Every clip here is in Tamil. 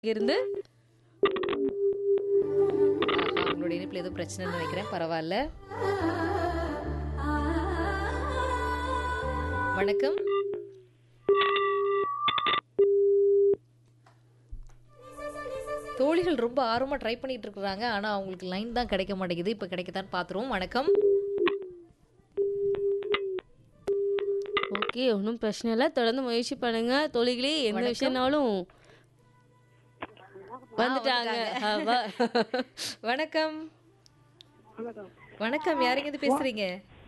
இருந்து ஆஹா, உங்களுடைய இணைப்புல ஏதோ பிரச்சனைன்னு நினைக்கிறேன் பரவாயில்ல வணக்கம் தோழிகள் ரொம்ப ஆர்வமா ட்ரை பண்ணிட்டு இருக்கிறாங்க ஆனா அவங்களுக்கு லைன் தான் கிடைக்க மாட்டேங்குது இப்ப கிடைக்கத்தான் பாத்துருவோம் வணக்கம் ஓகே ஒன்றும் பிரச்சனை இல்லை தொடர்ந்து முயற்சி பண்ணுங்க தொழிகளே எந்த விஷயம்னாலும் வந்துட்டாங்க ஆ, வா- வணக்கம் வணக்கம் யாருங்க இது பேசுறீங்க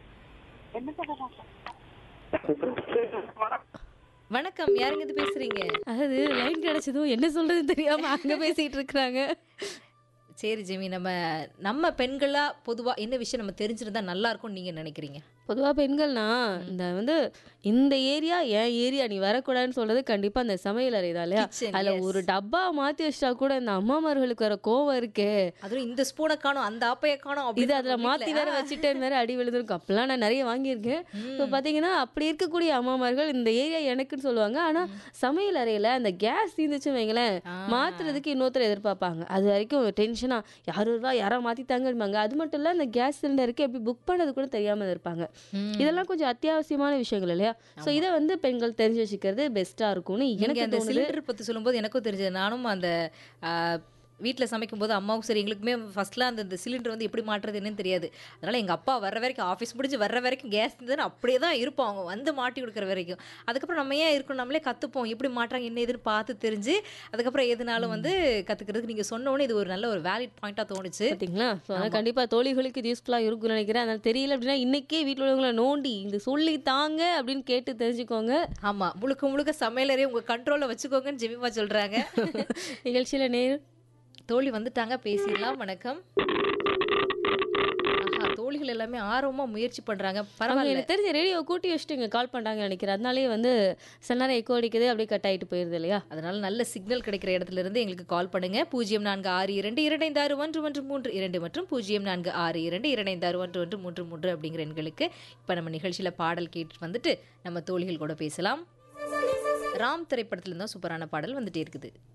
வணக்கம் யாருங்க இது பேசுறீங்க அதாவது லைன் கிடைச்சதும் என்ன சொல்றதுன்னு தெரியாம அங்க பேசிட்டு இருக்கிறாங்க சரி ஜெமி நம்ம நம்ம பெண்களா பொதுவா என்ன விஷயம் நம்ம தெரிஞ்சிருந்தா நல்லா இருக்கும்னு நீங்க நினைக்கிறீங்க பொதுவா பெண்கள்னா இந்த வந்து இந்த ஏரியா என் ஏரியா நீ வரக்கூடாதுன்னு சொல்றது கண்டிப்பா அந்த சமையல் அறை தான் இல்லையா Kitchen, அதுல yes. ஒரு டப்பா மாத்தி வச்சிட்டா கூட இந்த அம்மாமார்களுக்கு வர கோவம் இருக்கே அதுவும் இந்த ஸ்பூனை காணும் அந்த ஆப்பைய காணும் இது அப்படின்னு அதுல மாத்தி வேற வச்சுட்டேன் வேற அடி விழுந்திருக்கும் அப்பெல்லாம் நான் நிறைய வாங்கியிருக்கேன் இப்போ பாத்தீங்கன்னா அப்படி இருக்கக்கூடிய அம்மாமார்கள் இந்த ஏரியா எனக்குன்னு சொல்லுவாங்க ஆனா சமையல் அறையில அந்த கேஸ் தீர்ந்துச்சுன்னு வைங்களேன் மாத்துறதுக்கு இன்னொருத்தர் எதிர்பார்ப்பாங்க அது வரைக்கும் டென்ஷனா யாரும் ரூபா யாரா மாத்தித்தாங்கம்பாங்க அது மட்டும் இல்ல அந்த கேஸ் சிலிண்டருக்கு எப்படி புக் பண்ணது கூட தெரியாம இருப்பாங்க ம். இதெல்லாம் கொஞ்சம் அத்தியாவசியமான விஷயங்கள் இல்லையா சோ இதை வந்து பெண்கள் தெரிஞ்சு வச்சுக்கிறது பெஸ்டா இருக்கும்னு நீங்க எனக்கு அந்த தோணுது சிலிண்டர் பத்தி சொல்லும்போது எனக்கும் தெரிஞ்சது நானும் அந்த வீட்டில் சமைக்கும் போது அம்மாவுக்கும் சரி எங்களுக்குமே ஃபர்ஸ்ட்லாம் அந்த இந்த சிலிண்டர் வந்து எப்படி மாட்டுறது என்னன்னு தெரியாது அதனால எங்க அப்பா வர்ற வரைக்கும் ஆஃபீஸ் முடிஞ்சு வர்ற வரைக்கும் கேஸ் இருந்ததுன்னு அப்படியே தான் இருப்போம் அவங்க வந்து மாட்டி கொடுக்குற வரைக்கும் அதுக்கப்புறம் நம்ம ஏன் இருக்கணும் நம்மளே கற்றுப்போம் எப்படி மாட்டுறாங்க என்ன ஏதுன்னு பார்த்து தெரிஞ்சு அதுக்கப்புறம் எதுனாலும் வந்து கற்றுக்கிறதுக்கு நீங்கள் சொன்னோன்னே இது ஒரு நல்ல ஒரு வேலிட் பாயிண்ட்டாக தோணுச்சு பாத்தீங்களா ஸோ அதான் கண்டிப்பா தோழிகளுக்கு இது யூஸ்ஃபுல்லாக இருக்கும்னு நினைக்கிறேன் அதனால தெரியல அப்படின்னா இன்னைக்கே வீட்டில் உள்ளவங்களை நோண்டி இது சொல்லி தாங்க அப்படின்னு கேட்டு தெரிஞ்சுக்கோங்க ஆமா முழுக்க முழுக்க சமையலரே உங்க கண்ட்ரோல்ல வச்சுக்கோங்கன்னு ஜெமிமா சொல்றாங்க நிகழ்ச்சியில நேர் தோழி வந்துட்டாங்க பேசிடலாம் வணக்கம் ஆஹா தோழிகள் எல்லாமே ஆர்வமா முயற்சி பண்றாங்க அவங்க பரவாயில்ல எனக்கு தெரிஞ்ச ரேடியோ கூட்டி வச்சுட்டு இங்க கால் பண்றாங்கன்னு நினைக்கிறேன் அதனாலே வந்து சில நேரம் எக்கோ அடிக்குது அப்படியே கட் ஆயிட்டு போயிருது இல்லையா அதனால நல்ல சிக்னல் கிடைக்கிற இடத்துல இருந்து எங்களுக்கு கால் பண்ணுங்க பூஜ்ஜியம் நான்கு ஆறு இரண்டு இரண்டு ஆறு ஒன்று ஒன்று மூன்று இரண்டு மற்றும் பூஜ்ஜியம் நான்கு ஆறு இரண்டு இரண்டு ஆறு ஒன்று ஒன்று மூன்று மூன்று அப்படிங்கிற எண்களுக்கு இப்போ நம்ம நிகழ்ச்சியில பாடல் கேட்டு வந்துட்டு நம்ம தோழிகள் கூட பேசலாம் ராம் திரைப்படத்துல இருந்தால் சூப்பரான பாடல் வந்துட்டே இருக்குது